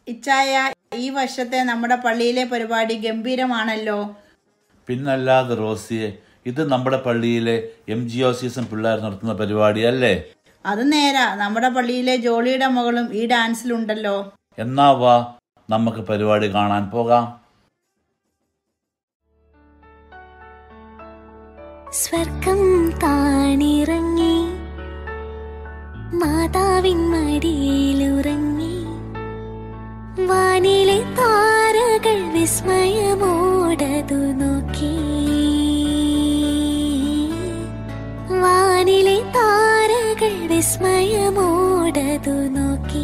ഇച്ചായ ഈ വർഷത്തെ നമ്മുടെ പള്ളിയിലെ പരിപാടി ഗംഭീരമാണല്ലോ പിന്നല്ലാതെ റോസിയെ ഇത് നമ്മുടെ പള്ളിയിലെ എം ജി ഒ സീസൺ പിള്ളേർ നടത്തുന്ന പരിപാടിയല്ലേ അത് നേരാ നമ്മുടെ പള്ളിയിലെ ജോളിയുടെ മകളും ഈ ഡാൻസിലുണ്ടല്ലോ എന്നാ വാ നമുക്ക് പരിപാടി കാണാൻ പോകാം സ്വർഗം താണിറങ്ങി മാതാവിൻ മടിയിലുറങ്ങി വാനിലെ താരകൾ വിസ്മയമോടതു നോക്കി വാനിലെ താരകൾ വിസ്മയമോടതു നോക്കി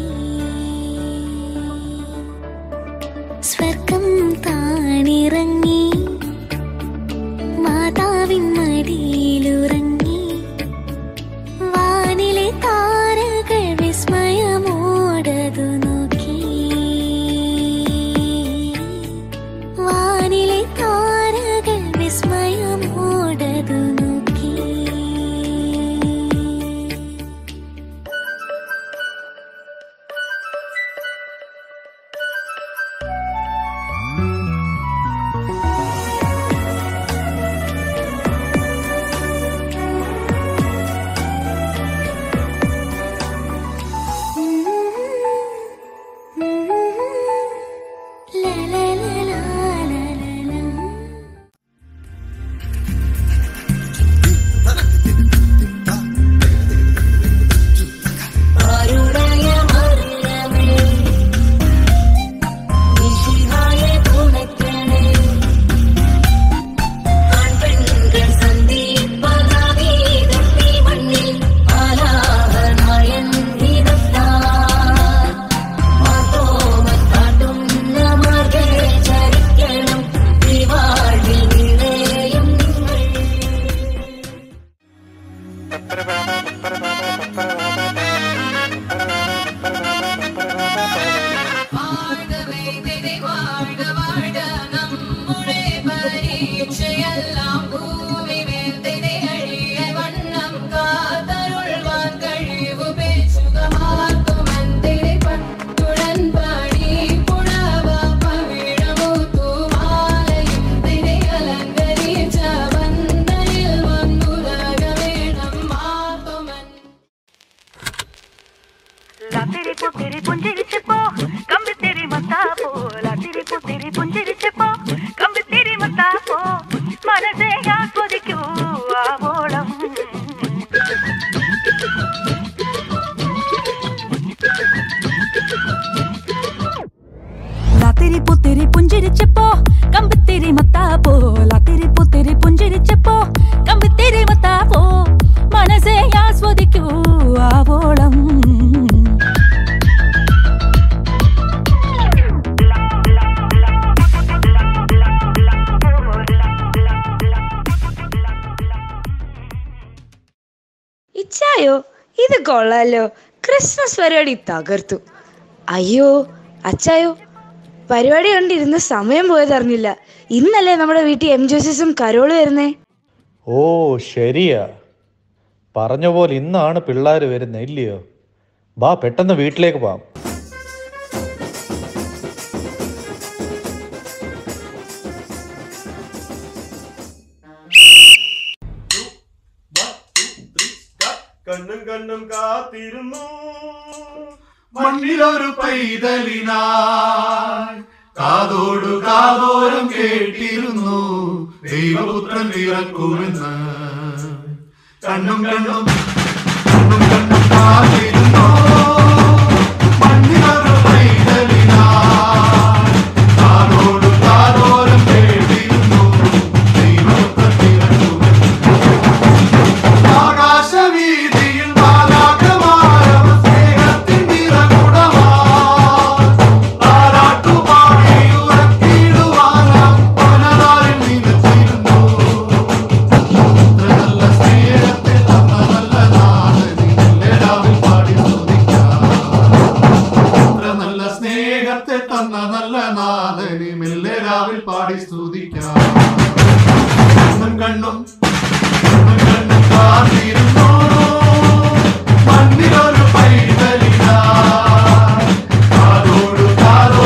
സ്വർഗം താണിറങ്ങി മാതാവിൻ മടിയിലുറങ്ങി വാനിലെ താരകൾ വിസ്മയമോടതു നോക്കി വാനിലെ താരകൾ വിസ്മയമോടതു നോക്കി La la la la la la la. അരുണയ മറിയമേ നിശിഹായ തുണയ്ക്കണേ ആൺപെൺകൾ സന്ദീപനാവീതത്തി മണ്ണിൽ ആലാഹനായൻ ഗീതത്താൽ മാതോമത്താട്ടുന്ന മാർഗേ ചരിക്കണം ദിവാഴി നിളയും നിങ്ങൾ வாழ்கவே திரை வாழ்க வாழ்க நம்முடைய பரீட்சையெல்லாம் பூமி மேல் திரை அழிய வண்ணம் காத்தருள்வான் கழிவு பேச்சுகமாக்கும் அந்திரை பட்டுடன் பாடி புடவ பவிழமு தூமாலையும் திரை அலங்கரிச்ச வந்தனில் வந்துலக வேണം മാർത്തുമൻ ലാത്തിരി പുത്തിരി പുഞ്ചിരിച്ചപ്പോ കമ്പിത്തിരി മത്താപ്പോ ലാത്തിരി പുത്തിരി പുഞ്ചിരിച്ചപ്പോ കമ്പിത്തിരി മത്താപ്പോ മനസ്സേ ആസ്വദിക്കൂ ആവോളം ലാത്തിരി പുത്തിരി പുഞ്ചിരിച്ചപ്പോ കമ്പിത്തിരി മത്താപ്പോ ലാത്തിരി പുത്തിരി പുഞ്ചിരിച്ചപ്പോ കമ്പിത്തിരി മത്താപ്പോ മനസ്സേ ആസ്വദിക്കൂ ആവോളം ഇച്ചായോ ഇത് കൊള്ളാലോ ക്രിസ്മസ് പരിപാടി തകർത്തു അയ്യോ അച്ചായോ പരിപാടി കണ്ടിരുന്ന് സമയം പോയതറിഞ്ഞില്ല ഇന്നല്ലേ നമ്മുടെ വീട്ടിൽ എം ജോസസും കരോള് വരുന്നേ ഓ ശരിയാ പറഞ്ഞ പോലെ ഇന്നാണ് പിള്ളേർ വരുന്നത് ഇല്ലയോ ബാ പെട്ടെന്ന് വീട്ടിലേക്ക് പോവാം കണ്ണും കണ്ണും കാത്തിരുന്നു മണ്ണിലൊരു പൈതലിനായി കാതോടു കാതോരം കേട്ടിരുന്നു ദൈവപുത്രൻ പിറക്കുമെന്ന് കണ്ണും കണ്ണും കണ്ണും കണ്ണും കാത്തിരുന്നു മണ്ണിലൊരു പൈതലിനായി കാതോടു കാതോരം കേട്ടിരുന്നു ദൈവപുത്രൻ പിറക്കുമെന്ന് ആകാശവീതിയിൽ മാലാഖമാരവർ സ്നേഹത്തിൻ നിറകുടമായി താരാട്ടുപാടി ഉറക്കിടുവാനാം പലതാരിൽ നിലച്ചിരുന്നു. ഇത്ര നല്ല സ്നേഹത്തെ തന്ന നല്ല നാഥനെ എല്ലാവരും പാടി സ്തുതിക്കാം. ഇത്ര നല്ല സ്നേഹത്തെ തന്ന നല്ല നാഥനെ മെല്ലെ രാവിൽ പാടി സ്തുതിക്കാം കണ്ണും കണ്ണും കണ്ണും കണ്ണും കാത്തിരുന്നു മണ്ണിലൊരു പൈതലിനായി കാതോടു കാതോ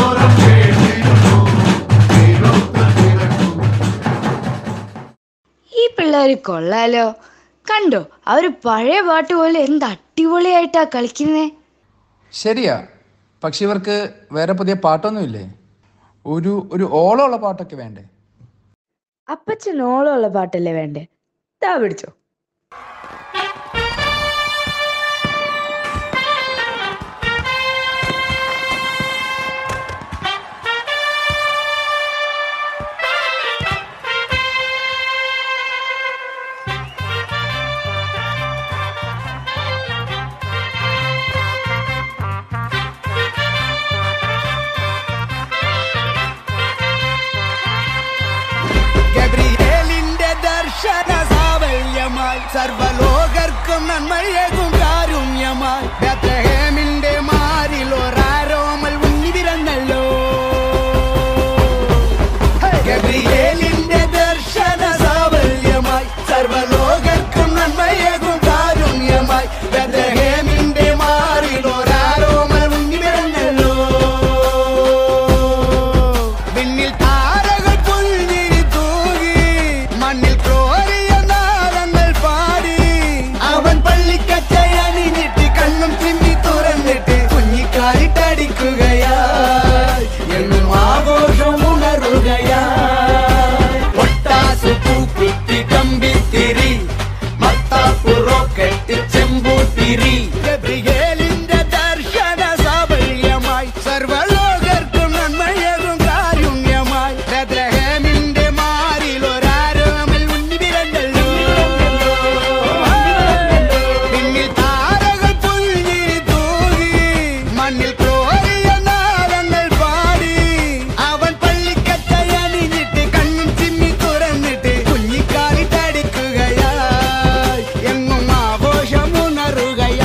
എന്തായാലും കൊള്ളാലോ കണ്ടോ അവര് പഴയ പാട്ട് പോലെ എന്ത് അടിപൊളിയായിട്ടാ കളിക്കുന്നേ ശരിയാ പക്ഷെ ഇവർക്ക് വേറെ പുതിയ പാട്ടൊന്നുമില്ലേ ഒരു ഒരു ഓളമുള്ള പാട്ടൊക്കെ വേണ്ടേ അപ്പച്ചൻ ഓളമുള്ള പാട്ടല്ലേ വേണ്ടേ താ പിടിച്ചോ ഗബ്രിയേലിന്റെ ദർശന സാവല്യമായി സർവലോകർക്കും നന്മയേകും കാരുണ്യമായി ബത്ലഹേമിന്റെ മാറിൽ ഒരാരോമൽ ഉണ്ണി പിറന്നല്ലോ ഗബ്രിയേലിന്റെ ദർശന സാവല്യമായി സർവലോകർക്കും നന്മയേകും കാരുണ്യമായി ബത്ലഹേമിന്റെ മാറിൽ ഒരാരോമൽ ഉണ്ണി പിറന്നല്ലോ വിണ്ണിൽ താരകൾ പുൽഞ്ഞിരി തൂകി മണ്ണിൽ ക്രോരിയ നാളങ്ങൾ പാടി അവൻ പള്ളിക്കച്ചയണിഞ്ഞിട്ട് കണ്ണും ചിമ്മി തുറന്നിട്ട് കുഞ്ഞിക്കാലിട്ടടിക്കുകയായി എന്നും ആഘോഷം ഉണരുകയായി ഒട്ടാസു പൂക്കുത്തി കമ്പിത്തിരി മത്താപ്പു റോക്കറ്റ് ചെമ്പൂത്തിരി ഗബ്രിയേലിന്റെ ദർശന സാഫല്യമായി സർവലോകർക്കും നന്മയേകും കാരുണ്യമായി ബത്ലഹേമിന്റെ മാറിൽ ഒരാരോമൽ ഉണ്ണി പിറന്നല്ലോ പിന്നിൽ താരകൾ പുൽഞ്ഞിരി തൂകി മണ്ണിൽ ക്രോരിയ നാളങ്ങൾ പാടി അവൻ പള്ളിക്കച്ചയണിഞ്ഞിട്ട് കണ്ണും ചിമ്മി തുറന്നിട്ട് കുഞ്ഞിക്കാലിട്ടടിക്കുകയായി എങ്ങും ആഘോഷം ഉണരുകയായി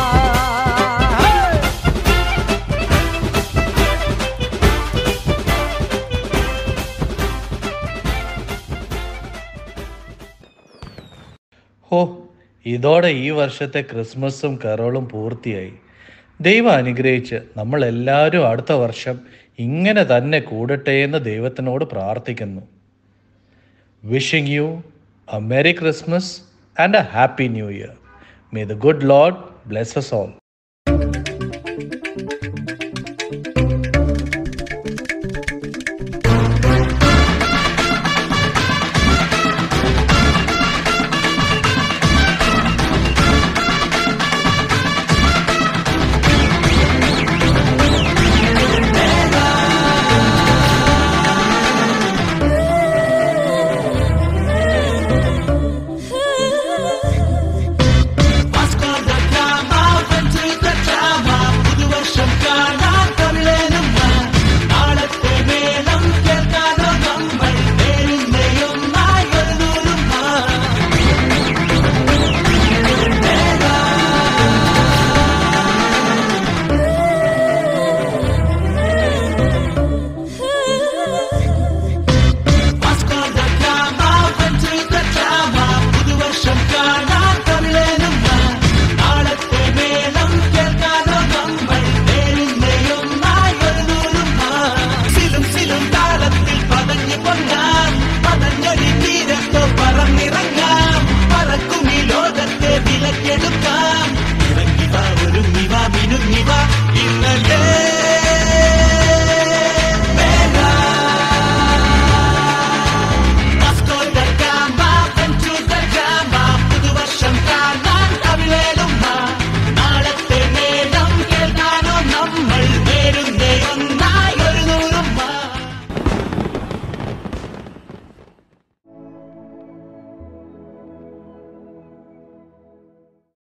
ഹോ ഇതോടെ ഈ വർഷത്തെ ക്രിസ്മസും കരോളും പൂർത്തിയായി ദൈവം അനുഗ്രഹിച്ച് നമ്മൾ എല്ലാവരും അടുത്ത വർഷം ഇങ്ങനെ തന്നെ കൂടട്ടെ എന്ന് ദൈവത്തിനോട് പ്രാർത്ഥിക്കുന്നു wishing you a merry Christmas and a happy new year may the good lord bless us all